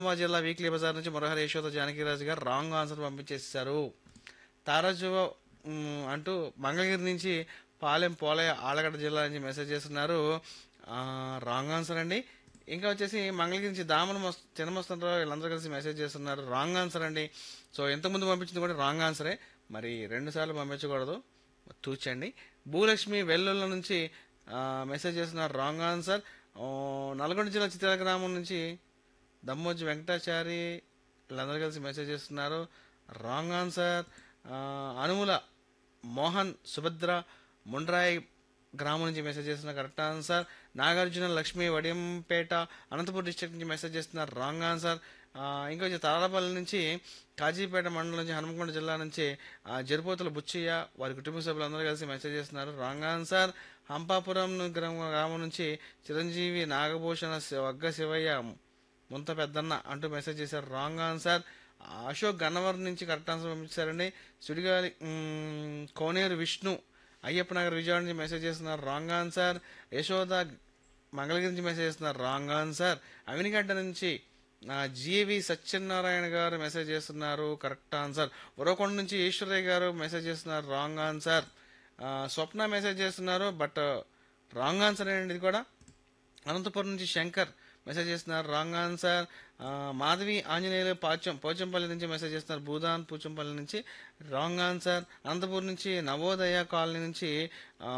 నిజామాబాద్ జిల్లా వీక్లీ బజార్ నుంచి మురహరి యశోద జానకిరాజు గారు రాంగ్ ఆన్సర్ పంపించేశారు తారాజువ మ్, అంటూ మంగళగిరి నుంచి పాలెం పోలయ్య ఆలగడ్డ జిల్లా నుంచి మెసేజ్ చేస్తున్నారు ఆ, రాంగ్ ఆన్సర్ అండి ఇంకా వచ్చేసి మంగళగిరి నుంచి దామన మస్ చిన్నమస్తరావు వీళ్ళందరూ కలిసి మెసేజ్ చేస్తున్నారు రాంగ్ ఆన్సర్ అండి సో ఎంతమంది పంపించింది కూడా రాంగ్ ఆన్సరే మరి రెండు సార్లు పంపించకూడదు తూచండి భూలక్ష్మి వెల్లుల్ల నుంచి ఆ, మెసేజ్ చేస్తున్నారు రాంగ్ ఆన్సర్ ఆ, నల్గొండ జిల్లా చిత్రాల గ్రామం నుంచి దమ్మోజి వెంకటాచారి వీళ్ళందరూ కలిసి మెసేజ్ చేస్తున్నారు రాంగ్ ఆన్సర్ ఆ, అనుముల మోహన్ సుభద్ర ముండ్రాయి గ్రామం నుంచి మెసేజ్ చేస్తున్నారు correct answer Nagarjuna Lakshmi Vadiyampeta Anantapur district నుంచి మెసేజ్ చేస్తున్నారు రాంగ్ ఆన్సర్ ఆ, ఇంకా వచ్చి తారాపల్లి నుంచి కాజీపేట మండలం నుంచి హనుమకొండ జిల్లా నుంచి ఆ, జరిపోతుల బుచ్చయ్య వారి కుటుంబ సభ్యులందరూ కలిసి మెసేజ్ చేస్తున్నారు రాంగ్ ఆన్సర్ హంపాపురం గ్రామ- గ్రామం నుంచి చిరంజీవి నాగభూషణ శివ- వగ్గ శివయ్య ముంత పెద్దన్న అంటూ మెసేజ్ చేశారు రాంగ్ ఆన్సర్ అశోక్ గన్నవరం నుంచి కరెక్ట్ ఆన్సర్ పంపించారండి సుడిగాలి మ్, కోనేరు విష్ణు అయ్యప్ప నగర్ విజయవాడ నుంచి మెసేజ్ చేస్తున్నారు రాంగ్ ఆన్సర్ యశోద మంగళగిరి నుంచి మెసేజ్ చేస్తున్నారు రాంగ్ ఆన్సర్ అవినిగడ్డ నుంచి జివి సత్యనారాయణ గారు మెసేజ్ చేస్తున్నారు కరెక్ట్ ఆన్సర్ ఉరవకొండ నుంచి ఈశ్వరయ్య గారు మెసేజ్ చేస్తున్నారు రాంగ్ ఆన్సర్ ఆ, స్వప్న మెసేజ్ చేస్తున్నారు బట్ రాంగ్ ఆన్సర్ ఏంటి ఇది కూడా అనంతపురం నుంచి శంకర్ మెసేజ్ చేస్తున్నారు రాంగ్ ఆన్సర్ ఆ, మాధవి ఆంజనేయులు పాచం పోచంపల్లి నుంచి మెసేజ్ చేస్తున్నారు భూదాన్ పూచంపల్లి నుంచి రాంగ్ ఆన్సర్ అనంతపురం నుంచి నవోదయ కాలనీ నుంచి ఆ,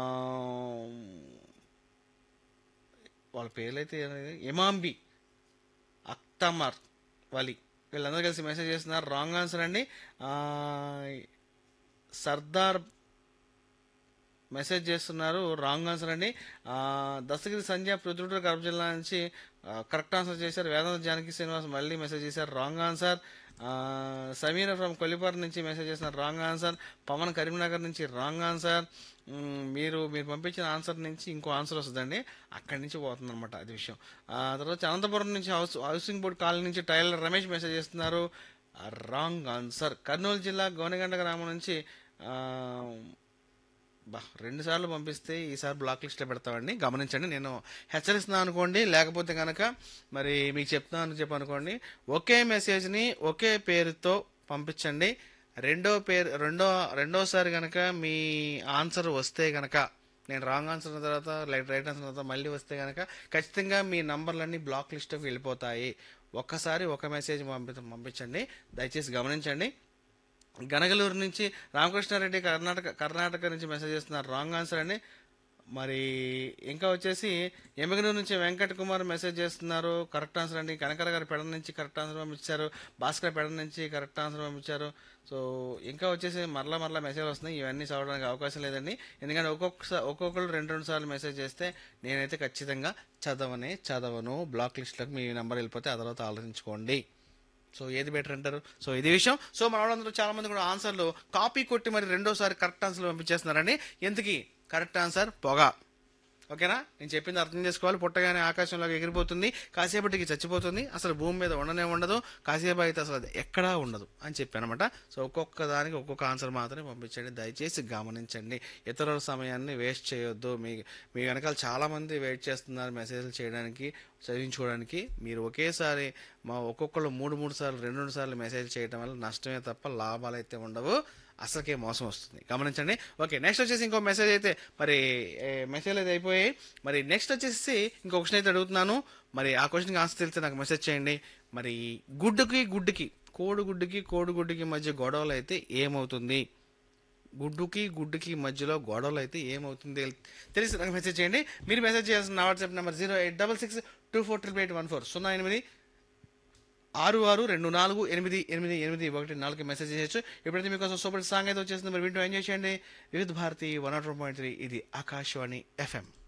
వాళ్ళ పేర్లైతే ఏమనేది? ఇమాంబి అక్తమర్ వలి వీళ్ళందరూ కలిసి మెసేజ్ చేస్తున్నారు రాంగ్ ఆన్సర్ అండి ఆ, సర్దార్ మెసేజ్ చేస్తున్నారు రాంగ్ ఆన్సర్ అండి ఆ, దస్తగిరి సంధ్య పృథ్వీడు కడప జిల్లా నుంచి ఆ, కరెక్ట్ ఆన్సర్ చేశారు వేదాంత జానకి శ్రీనివాస్ మళ్ళీ మెసేజ్ చేశారు రాంగ్ ఆన్సర్ ఆ, సమీర ఫ్రమ్ కొల్లిపార్ నుంచి మెసేజ్ చేస్తున్నారు రాంగ్ ఆన్సర్ పవన్ కరీంనగర్ నుంచి రాంగ్ ఆన్సర్ మ్, మీరు మీరు పంపించిన ఆన్సర్ నుంచి ఇంకో ఆన్సర్ వస్తుందండి అక్కడి నుంచి పోతుంది అనమాట అది విషయం ఆ తర్వాత అనంతపురం నుంచి హౌస్ హౌసింగ్ బోర్డ్ కాలనీ నుంచి టైలర్ రమేష్ మెసేజ్ చేస్తున్నారు రాంగ్ ఆన్సర్ కర్నూలు జిల్లా గోనెగండ గ్రామం నుంచి ఆ, బా రెండు సార్లు పంపిస్తే ఈసారి బ్లాక్ లిస్ట్లో పెడతామండి గమనించండి నేను హెచ్చరిస్తున్నాను అనుకోండి లేకపోతే కనుక మరి మీకు చెప్తున్నాను చెప్పి అనుకోండి ఒకే మెసేజ్ని ఒకే పేరుతో పంపించండి రెండో పేరు రెండో రెండోసారి కనుక మీ ఆన్సర్ వస్తే కనుక నేను రాంగ్ ఆన్సర్ అన్న తర్వాత లైట్ రైట్ ఆన్సర్ తర్వాత మళ్ళీ వస్తే కనుక ఖచ్చితంగా మీ నంబర్లన్నీ బ్లాక్ లిస్ట్కి వెళ్ళిపోతాయి ఒక్కసారి ఒక మెసేజ్ పంపి పంపించండి దయచేసి గమనించండి గనగలూరు నుంచి రామకృష్ణారెడ్డి కర్ణాటక కర్ణాటక నుంచి మెసేజ్ చేస్తున్నారు రాంగ్ ఆన్సర్ అండి మరి ఇంకా వచ్చేసి ఎమగనూరు నుంచి వెంకట కుమార్ మెసేజ్ చేస్తున్నారు కరెక్ట్ ఆన్సర్ అండి కనకర గారి పెడ నుంచి కరెక్ట్ ఆన్సర్ పంపించారు భాస్కర్ పెడ నుంచి కరెక్ట్ ఆన్సర్ పంపించారు సో ఇంకా వచ్చేసి మరలా మరలా మెసేజ్ వస్తున్నాయి ఇవన్నీ చదవడానికి అవకాశం లేదండి ఎందుకంటే ఒక్కొక్కసారి ఒక్కొక్కరు రెండు రెండు సార్లు మెసేజ్ చేస్తే నేనైతే ఖచ్చితంగా చదవనే చదవను బ్లాక్ లిస్ట్లోకి మీ నెంబర్ వెళ్ళిపోతే ఆ తర్వాత ఆలోచించుకోండి సో ఏది బెటర్ అంటారు సో ఇది విషయం సో మన వాళ్ళందరూ చాలా మంది కూడా ఆన్సర్లు కాపీ కొట్టి మరి రెండోసారి కరెక్ట్ ఆన్సర్లు పంపించేస్తున్నారండి ఎందుకు కరెక్ట్ ఆన్సర్ పొగ ఓకేనా నేను చెప్పింది అర్థం చేసుకోవాలి పుట్టగానే ఆకాశంలోకి ఎగిరిపోతుంది కాసేపటికి చచ్చిపోతుంది అసలు భూమి మీద ఉండనే ఉండదు కాసేపు అయితే అసలు అది ఎక్కడా ఉండదు అని చెప్పానమాట సో ఒక్కొక్క దానికి ఒక్కొక్క ఆన్సర్ మాత్రమే పంపించండి దయచేసి గమనించండి ఇతరుల సమయాన్ని వేస్ట్ చేయొద్దు మీ మీ వెనకాల చాలా మంది వెయిట్ చేస్తున్నారు మెసేజ్లు చేయడానికి చదివించుకోవడానికి మీరు ఒకేసారి మా ఒక్కొక్కరు మూడు మూడు సార్లు రెండు రెండు సార్లు మెసేజ్ చేయడం వల్ల నష్టమే తప్ప లాభాలు అయితే ఉండవు అసలుకే మోసం వస్తుంది గమనించండి ఓకే నెక్స్ట్ వచ్చేసి ఇంకో మెసేజ్ అయితే మరి మెసేజ్ అయితే అయిపోయాయి మరి నెక్స్ట్ వచ్చేసి ఇంకో క్వశ్చన్ అయితే అడుగుతున్నాను మరి ఆ క్వశ్చన్కి ఆన్సర్ తెలిస్తే నాకు మెసేజ్ చేయండి మరి గుడ్డుకి గుడ్డుకి కోడిగుడ్డుకి కోడిగుడ్డుకి మధ్య గొడవలు అయితే ఏమవుతుంది గుడ్డుకి గుడ్డుకి మధ్యలో గొడవలు అయితే ఏమవుతుంది తెలి- తెలిసి నాకు మెసేజ్ చేయండి మీరు మెసేజ్ చేయాల్సిన నా WhatsApp number zero eight double six two four triple eight one four సున్నా ఎనిమిది ఆరు ఆరు రెండు నాలుగు ఎనిమిది ఎనిమిది ఎనిమిది ఒకటి నాలుగు మెసేజ్ చేయొచ్చు ఎప్పుడైతే మీకోసం సూపర్ సాంగ్ అయితే వచ్చేసింది మరి వింటూ ఎంజాయ్ చేయండి Vividha Bharati one nought point three ఇది ఆకాశవాణి ఎఫ్ఎం